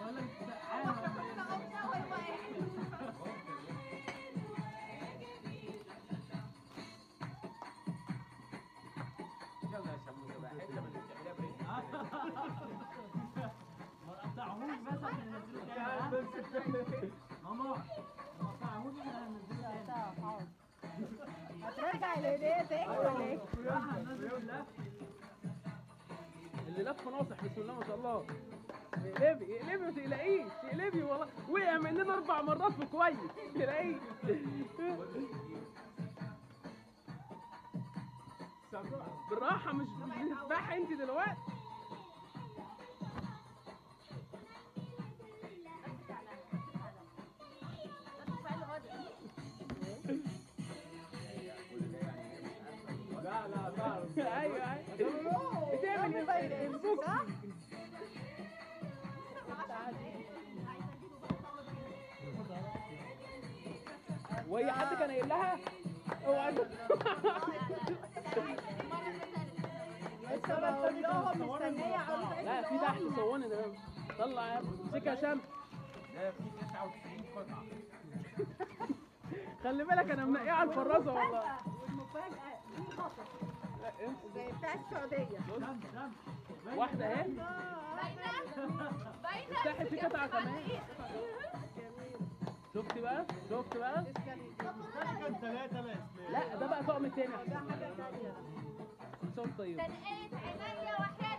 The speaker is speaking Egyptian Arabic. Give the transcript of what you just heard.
ولا انت سقعانه ولا ايه؟ يلا يا شموسه بقى انت اللي بتعملها بريك ما تقطعهوش بس عشان ينزلوا تاني ها؟ ماما ما تقطعهوش عشان ينزلوا تاني هترجع الهدية تاني ولا ايه؟ راح هننزل كلها اللي لف ناصح بسم الله ما شاء الله اقلبي اقلبي ما تقلقيش اقلبي والله وقع مننا اربع مرات في كويس تلاقيه بالراحه مش مش بتذبحي انت دلوقتي لا لا بعرف ايوه ايوه بتعمل ايه البوكس وهي حد كان قايل لها اوعى لسه بقول لهم مستنية عروض لا في تحت صوني ده طلع يا ابني امسكها يا شمس ده في 99 قطعه خلي بالك انا منقيه على الفرازه والله والمفاجأة دي خطر لا، امسك. زي بتاع السعودية دم دم واحده اهي باينة باينة افتحي في قطعه كمان شفت بقى شفت بقى كان ثلاثة بس لا ده بقى طقم تاني كل سنه وانت طيب تنقيت عينيا وحياة